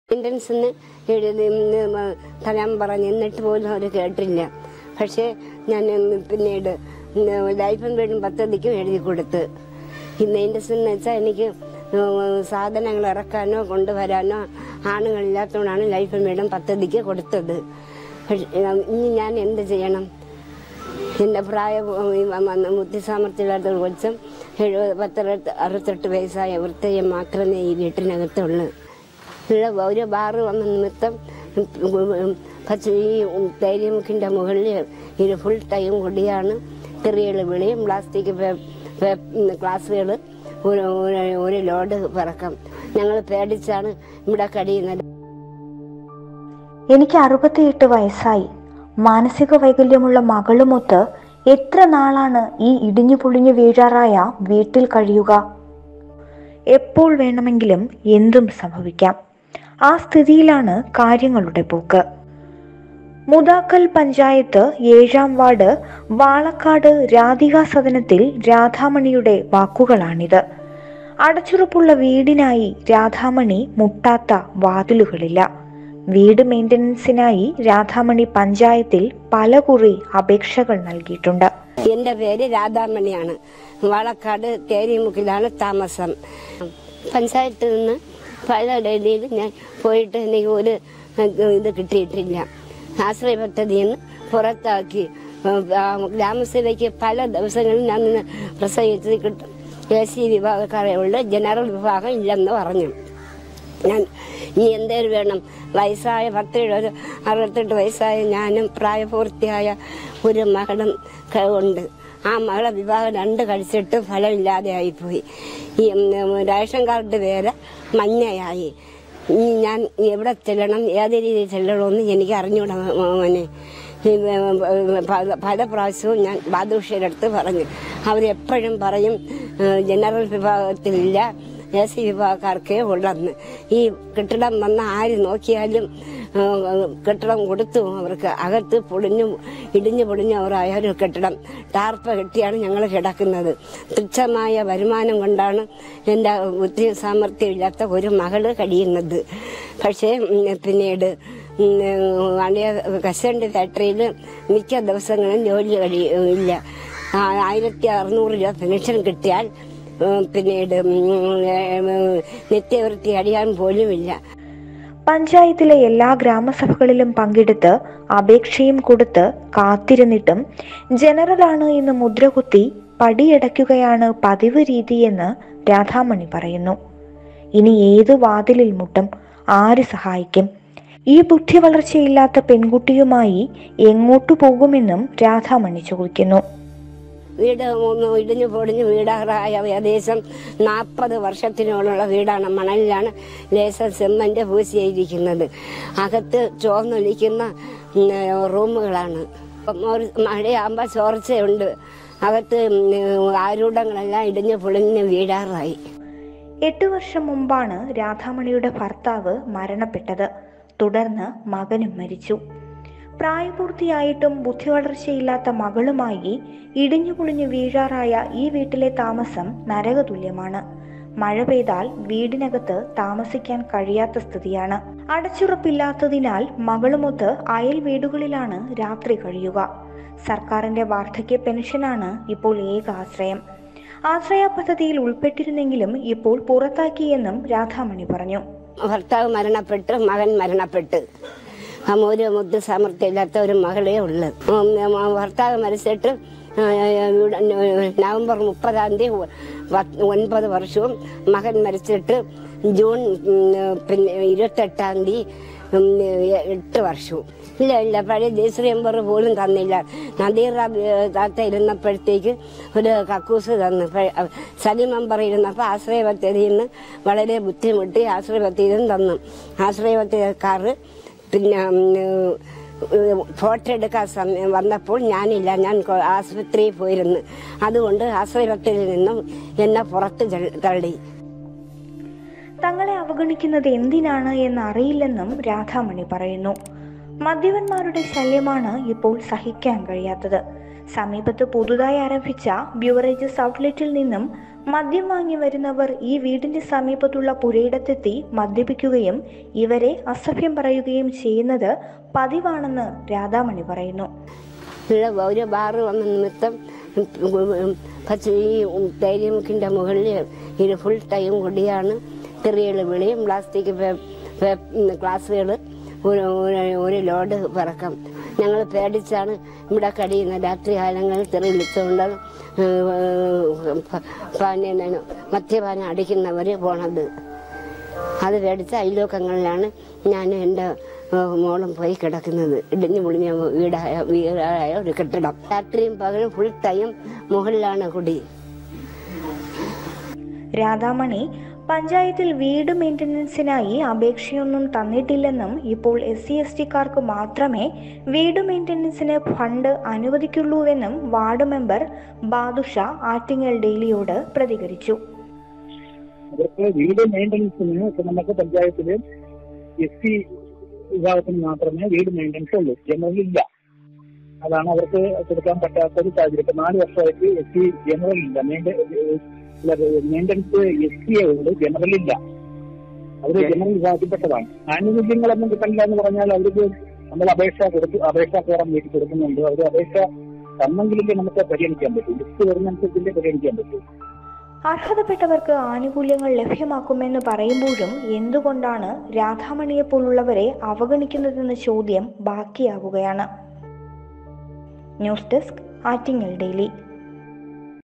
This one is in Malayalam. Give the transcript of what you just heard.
മെയിൻ്റനൻസിന് എഴുതി ഉം, തരാൻ പറഞ്ഞു എന്നിട്ട് പോലും അവർ കേട്ടില്ല പക്ഷേ ഞാൻ ഉം, പിന്നീട് ഉം, ലൈഫ് വീടും പദ്ധതിക്കും എഴുതി കൊടുത്ത് ഈ മെയിൻ്റനൻസ് എന്ന് വെച്ചാൽ എനിക്ക് ഉം, സാധനങ്ങൾ ഇറക്കാനോ കൊണ്ടുവരാനോ ആണുങ്ങളില്ലാത്തതുകൊണ്ടാണ് ലൈഫ് വീടും പദ്ധതിക്ക് കൊടുത്തത് പക്ഷേ ഉം, ഇനി ഞാൻ എന്ത് ചെയ്യണം എന്റെ പ്രായ ബുദ്ധിസാമർഥ്യമില്ലാത്ത കൊച്ചും എഴുപത് പത്തറുപത്തി അറുപത്തെട്ട് വയസ്സായ വൃത്തയെ മാത്രമേ ഈ വീട്ടിനകത്തുള്ളൂ ഉള്ള ഒരു ബാറ് വന്ന നിമിത്തം പക്ഷേ ഈ തൈര്യമുഖിന്റെ മുകളിൽ ഇത് ഫുൾ ടൈം കൊടിയാണ് തെറികൾ വിളിയും പ്ലാസ്റ്റിക് ക്ലാസ്സുകൾ ഒരു ഒരു- ഒരു ലോഡ് പിറക്കം ഞങ്ങൾ പേടിച്ചാണ് ഇവിടെ കഴിയുന്നത് എനിക്ക് അറുപത്തിയെട്ട് വയസ്സായി മാനസിക വൈകല്യമുള്ള മകളുമൊത്ത് എത്ര നാളാണ് ഈ ഇടിഞ്ഞു പൊളിഞ്ഞു വീഴാറായ വീട്ടിൽ കഴിയുക എപ്പോൾ വേണമെങ്കിലും എന്തും സംഭവിക്കാം ആ സ്ഥിതിയിലാണ് കാര്യങ്ങളുടെ പോക്ക് മുതാക്കൽ പഞ്ചായത്ത് ഏഴാം വാർഡ് വാളക്കാട് രാധികാ സദനത്തിൽ രാധാമണിയുടെ വാക്കുകളാണിത് അടച്ചുറപ്പുള്ള വീടിനായി രാധാമണി മുട്ടാത്ത വാതിലുകളില്ല വീട് മെയിൻ്റനൻസിനായി രാധാമണി പഞ്ചായത്തിൽ പലകുറി അപേക്ഷകൾ നൽകിയിട്ടുണ്ട് എന്റെ പേര് രാധാമണിയാണ് വാളക്കാട് തേരിമുക്കിലാണ് താമസം പഞ്ചായത്തിൽ നിന്ന് പല ഡൽഹിയിൽ ഞാൻ പോയിട്ട് എനിക്ക് ഒരു ഇത് കിട്ടിയിട്ടില്ല ആശ്രയ പദ്ധതിയിൽ നിന്ന് പുറത്താക്കി ആ, ഗ്രാമസഭയ്ക്ക് പല ദിവസങ്ങളിൽ ഞാൻ നിന്ന് പ്രസംഗിച്ചത് കിട്ടും എ സി വിഭാഗക്കാരെ ഉള്ള ജനറൽ വിഭാഗം ഇല്ലെന്ന് പറഞ്ഞു ഞാൻ ഇനി എന്തേലും വേണം വയസ്സായ പത്ത് എഴുപത് അറുപത്തെട്ട് വയസ്സായ ഞാനും പ്രായപൂർത്തിയായ ഒരു മകളും ക- ഉണ്ട് ആ മകളെ വിവാഹം രണ്ട് കഴിച്ചിട്ട് ഫലമില്ലാതെ ആയിപ്പോയി ഈ ഉം, റേഷൻ കാർഡ് പേര് മഞ്ഞയായി ഇനി ഞാൻ എവിടെ ചെല്ലണം ഏത് രീതിയിൽ ചെല്ലണമെന്ന് എനിക്ക് അറിഞ്ഞൂടാ മോനെ ഈ പല പല പ്രാവശ്യവും ഞാൻ ബാദുഷയുടെ അടുത്ത് പറഞ്ഞു അവരെപ്പോഴും പറയും ഏഹ്, ജനറൽ വിഭാഗത്തിലില്ല എ സി വിഭാഗക്കാർക്കേ ഉള്ളെന്ന് ഈ കെട്ടിടം വന്ന ആര് നോക്കിയാലും ഏഹ്, കെട്ടിടം കൊടുത്തു അവർക്ക് അകത്ത് പൊളിഞ്ഞു ഇടിഞ്ഞു പൊളിഞ്ഞു അവരായ ഒരു കെട്ടിടം ടാർപ്പ കെട്ടിയാണ് ഞങ്ങൾ കിടക്കുന്നത് തുച്ഛമായ വരുമാനം കൊണ്ടാണ് എൻ്റെ ബുദ്ധി സാമർഥ്യം ഇല്ലാത്ത ഒരു മകള് കഴിയുന്നത് പക്ഷേ ഉം, പിന്നീട് ഉം, വലിയ കശണ്ട് ഫാക്ടറിയിൽ മിക്ക ദിവസങ്ങളും ജോലി കഴി ഇല്ല ആ, ആയിരത്തി അറുന്നൂറ് രൂപ പെൻഷൻ കിട്ടിയാൽ ഉം, പിന്നീട് ഉം, ഏം, നിത്യവൃത്തി അടിയാൻ പോലുമില്ല പഞ്ചായത്തിലെ എല്ലാ ഗ്രാമസഭകളിലും പങ്കെടുത്ത് അപേക്ഷയും കൊടുത്ത് കാത്തിരുന്നിട്ടും ജനറലാണ് എന്ന് മുദ്രകുത്തി പടിയടയ്ക്കുകയാണ് പതിവ് രീതിയെന്ന് രാധാമണി പറയുന്നു ഇനി ഏത് വാതിലിൽ മുട്ടും ആര് സഹായിക്കും ഈ ബുദ്ധി വളർച്ചയില്ലാത്ത പെൺകുട്ടിയുമായി എങ്ങോട്ടു പോകുമെന്നും രാധാമണി ചോദിക്കുന്നു വീട് ഒന്ന് ഇടിഞ്ഞു പൊടിഞ്ഞ് വീടാറായ ഏകദേശം നാൽപ്പത് വർഷത്തിനോടുള്ള വീടാണ് മണലിലാണ് ലേസർ സെമ്മന്റ് പൂശിയിരിക്കുന്നത് അകത്ത് ചോർന്നൊലിക്കുന്ന ഉം, റൂമുകളാണ് അപ്പം ഒരു മഴയാകുമ്പോൾ ചോർച്ചയുണ്ട് അകത്ത് ഉം, ആരൂഢങ്ങളെല്ലാം ഇടിഞ്ഞു പൊളിഞ്ഞ് വീടാറായി എട്ട് വർഷം മുമ്പാണ് രാധാമണിയുടെ ഭർത്താവ് മരണപ്പെട്ടത് തുടർന്ന് മകനും മരിച്ചു പ്രായപൂർത്തിയായിട്ടും ബുദ്ധിവളർച്ചയില്ലാത്ത മകളുമായി ഇടിഞ്ഞുപൊളിഞ്ഞു വീഴാറായ ഈ വീട്ടിലെ താമസം നരകതുല്യമാണ് മഴ പെയ്താൽ വീടിനകത്ത് താമസിക്കാൻ കഴിയാത്ത സ്ഥിതിയാണ് അടച്ചുറപ്പില്ലാത്തതിനാൽ മകളുമൊത്ത് അയൽ വീടുകളിലാണ് രാത്രി കഴിയുക സർക്കാരിന്റെ വാർദ്ധക്യ പെൻഷനാണ് ഇപ്പോൾ ഏക ആശ്രയം ആശ്രയ പദ്ധതിയിൽ ഉൾപ്പെട്ടിരുന്നെങ്കിലും ഇപ്പോൾ പുറത്താക്കിയെന്നും രാധാമണി പറഞ്ഞു ഭർത്താവ് മരണപ്പെട്ട് മകൻ മരണപ്പെട്ട് ആ ഒരു മുദ്ര സാമർഥ്യമില്ലാത്ത ഒരു മകളേ ഉള്ളു ഉം, ഉം, ഭർത്താവ് മരിച്ചിട്ട് ആ, ഇവിടെ നവംബർ മുപ്പതാം തീയതി ഒ- പത്ത് ഒൻപത് വർഷവും മകൻ മരിച്ചിട്ട് ജൂൺ ഉം, പിന്നെ ഇരുപത്തെട്ടാം തീയതി ഉം, എട്ട് വർഷവും ഇല്ല ഇല്ല പഴയ ജയശ്രീ എമ്പർ പോലും തന്നില്ല നദീർ റാബി, ഏ, താത്ത ഇരുന്നപ്പോഴത്തേക്ക് ഒരു കക്കൂസ് തന്നു പ- സലീം മെമ്പർ ഇരുന്നപ്പോൾ ആശ്രയ പദ്ധതിയിൽ നിന്ന് വളരെ ബുദ്ധിമുട്ടി ആശ്രയ പദ്ധതിയിൽ നിന്ന് തന്നു ആശ്രയ പദ്ധതിക്കാർ പിന്നെ ഉം, ഉം, ഫോട്ടോ എടുക്കാൻ സമയം വന്നപ്പോൾ ഞാനില്ല ഞാൻ കൊ- ആശുപത്രിയിൽ പോയിരുന്നു അതുകൊണ്ട് ആശ്രയ പദ്ധതിയിൽ നിന്നും എന്നെ പുറത്ത് തള്ളി- തള്ളി തങ്ങളെ അവഗണിക്കുന്നത് എന്തിനാണ് എന്നറിയില്ലെന്നും രാധാമണി പറയുന്നു മദ്യപന്മാരുടെ ശല്യമാണ് ഇപ്പോൾ സഹിക്കാൻ കഴിയാത്തത് സമീപത്ത് പുതുതായി ആരംഭിച്ച ബ്യൂറേജസ് ഔട്ട്ലെറ്റിൽ നിന്നും മദ്യം വാങ്ങി വരുന്നവർ ഈ വീടിന്റെ സമീപത്തുള്ള പുരയിടത്തെത്തി മദ്യപിക്കുകയും ഇവരെ അസഭ്യം പറയുകയും ചെയ്യുന്നത് പതിവാണെന്ന് രാധാമണി പറയുന്നു ഇവിടെ ഒരു ബാറ് വന്ന നിമിത്തം പക്ഷേ ഈ തേരിമുക്കിൻ്റെ മുകളിൽ ഇത് ഫുൾ ടൈം കൂടിയാണ് ചെറിയ വിളിയും പ്ലാസ്റ്റിക് ഗ്ലാസ്സുകൾ ഒരു ഒരു- ഒരു ലോഡ് പിറക്കം ഞങ്ങൾ പേടിച്ചാണ് ഇവിടെ കഴിയുന്നത് രാത്രി കാലങ്ങളിൽ തെറി വിളിച്ചുകൊണ്ട് മദ്യപാനം അടിക്കുന്നവർ പോണത് അത് പേടിച്ച അയൽവക്കങ്ങളിലാണ് ഞാൻ എൻ്റെ ഏഹ്, മോളും പോയി കിടക്കുന്നത് ഇടിഞ്ഞു പൊളിഞ്ഞ വീടായ വീടായ ഒരു കെട്ടിടം രാത്രിയും പകലും ഫുൾ ടൈം മുകളിലാണ് കുടി രാധാമണി പഞ്ചായത്തിൽ വീട് മെയിൻ്റനൻസിനായി അപേക്ഷയൊന്നും തന്നിട്ടില്ലെന്നും ഇപ്പോൾ എസ് സി എസ് ടിക്കാർക്ക് മാത്രമേ വീട് മെയിൻ്റനൻസിന് ഫണ്ട് അനുവദിക്കുള്ളൂവെന്നും വാർഡ് മെമ്പർ ബാദുഷ ആറ്റിങ്ങൽ ഡെയിലിയോട് പ്രതികരിച്ചു അവർക്ക് വീട് മെയിൻ്റനൻസിന് ഇപ്പൊ നമുക്ക് പഞ്ചായത്തില് എസ് സി വിഭാഗത്തിന് മാത്രമേ വീട് മെയിൻ്റനൻസ് ഉള്ളൂ ജനറൽ ഇല്ല അതാണ് അവർക്ക് കൊടുക്കാൻ പറ്റാത്ത ഒരു സാഹചര്യം ഇപ്പൊ നാല് വർഷമായിട്ട് എസ് സി ജനറൽ ഇല്ല മെയിൻ്റനൻസ് എസ് സിയെ ഉള്ളൂ ജനറൽ ഇല്ല അവര് ജനറൽ വിഭാഗത്തിൽപ്പെട്ടതാണ് ആനുകൂല്യങ്ങളൊന്നും കിട്ടില്ല എന്ന് പറഞ്ഞാൽ അവർക്ക് നമ്മൾ അപേക്ഷ കൊടുത്തു അപേക്ഷ ഫോറം വീട്ടിൽ കൊടുക്കുന്നുണ്ട് അവർ അപേക്ഷ തന്നെങ്കിലേ നമുക്ക് പരിഗണിക്കാൻ പറ്റൂ ലിസ്റ്റ് വരുന്നതനുസരിച്ചല്ലേ പരിഗണിക്കാൻ പറ്റൂ അർഹതപ്പെട്ടവർക്ക് ആനുകൂല്യങ്ങൾ ലഭ്യമാക്കുമെന്ന് പറയുമ്പോഴും എന്തുകൊണ്ടാണ് രാധാമണിയെ പോലുള്ളവരെ അവഗണിക്കുന്നതെന്ന ചോദ്യം ബാക്കിയാവുകയാണ് ന്യൂസ് ഡെസ്ക് ആറ്റിങ്ങൽ ഡെയിലി